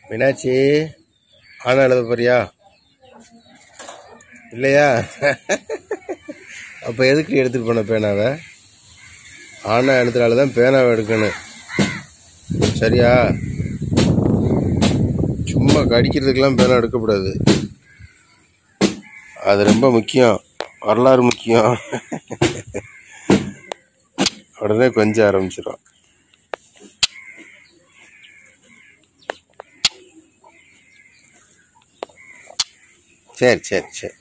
மீனாட்சி ஆனா எழுத போறியா இல்லையா அப்போ எதுக்கு எடுத்துட்டு போன பேனாவை ஆனா எழுதுறால தான் பேனாவை எடுக்கணும் சரியா சும்மா கடிக்கிறதுக்கெல்லாம் பேனா எடுக்கக்கூடாது அது ரொம்ப முக்கியம் வரலாறு முக்கியம் உடனே கொஞ்சம் ஆரம்பிச்சிடும் சரி சரி சரி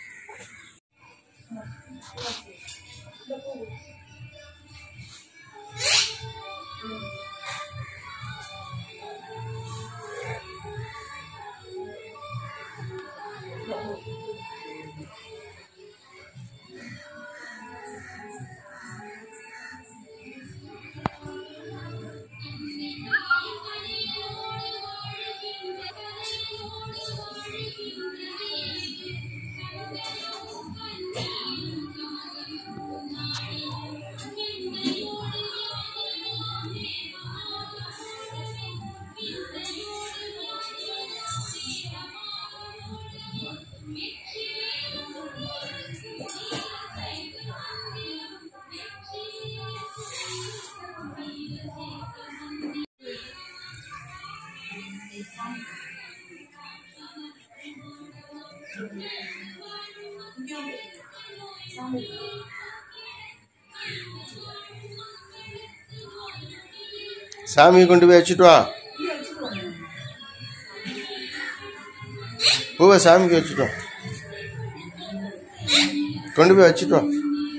சாமியை கொண்டு போய் வச்சுட்டு வா பூவை சாமிக்கு வச்சுட்டு வா கொண்டு போய் வச்சுட்டு வா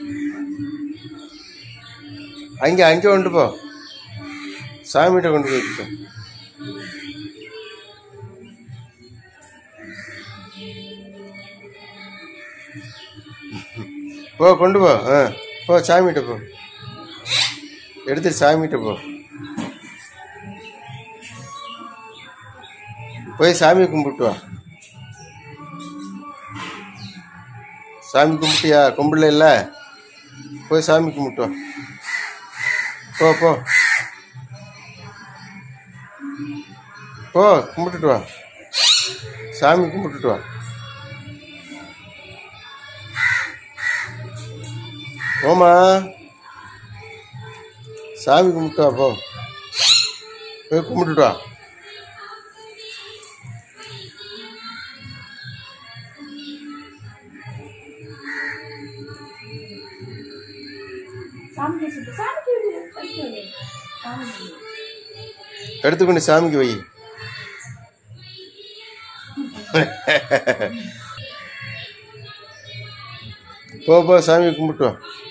அங்கே அங்கே கொண்டு போ சாமிகிட்ட கொண்டு போய் வச்சுட்டு வா. போ கொண்டு போ ஆ போ சாமிகிட்ட போ எடுத்துட்டு சாமிகிட்ட போ போய் சாமி கும்பிட்டு வா சாமி கும்பிட்டியா கும்பிடல இல்ல போய் சாமி கும்பிட்டு வா போ போ போ கும்பிட்டுட்டு வா சாமி கும்பிட்டுட்டு வா போமா சாமி கும்பிட்டு வா போ போய் கும்பிட்டுட்டு வா சாமி வச்சுட்டு சாமிக்கு வைக்கவே சாமி எடுத்துக்கொண்டு சாமிக்கு வை போ போ சாமி கும்பிட்டு வா